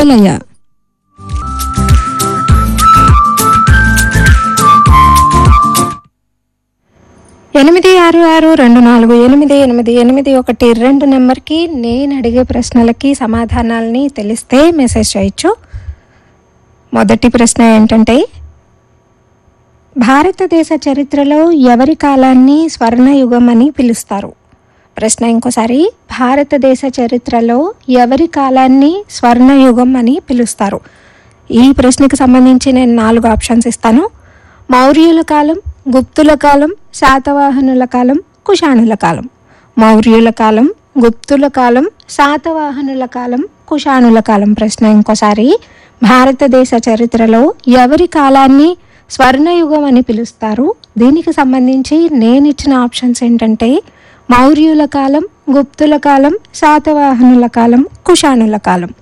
యువలయ ఎనిమిది ఆరు ఆరు రెండు నాలుగు ఎనిమిది ఎనిమిది ఎనిమిది ఒకటి రెండు నెంబర్కి నేను అడిగే ప్రశ్నలకి సమాధానాలని తెలిస్తే మెసేజ్ చేయొచ్చు మొదటి ప్రశ్న ఏంటంటే భారతదేశ చరిత్రలో ఎవరి కాలాన్ని స్వర్ణయుగం అని పిలుస్తారు ప్రశ్న ఇంకోసారి భారతదేశ చరిత్రలో ఎవరి కాలాన్ని స్వర్ణయుగం అని పిలుస్తారు ఈ ప్రశ్నకు సంబంధించి నేను నాలుగు ఆప్షన్స్ ఇస్తాను మౌర్యుల కాలం గుప్తుల కాలం శాతవాహనుల కాలం కుషాణుల కాలం మౌర్యుల కాలం గుప్తుల కాలం శాతవాహనుల కాలం కుషాణుల కాలం ప్రశ్న ఇంకోసారి భారతదేశ చరిత్రలో ఎవరి కాలాన్ని స్వర్ణయుగం అని పిలుస్తారు దీనికి సంబంధించి నేను ఇచ్చిన ఆప్షన్స్ ఏంటంటే మౌర్యుల కాలం గుప్తుల కాలం శాతవాహనుల కాలం కుషాణుల కాలం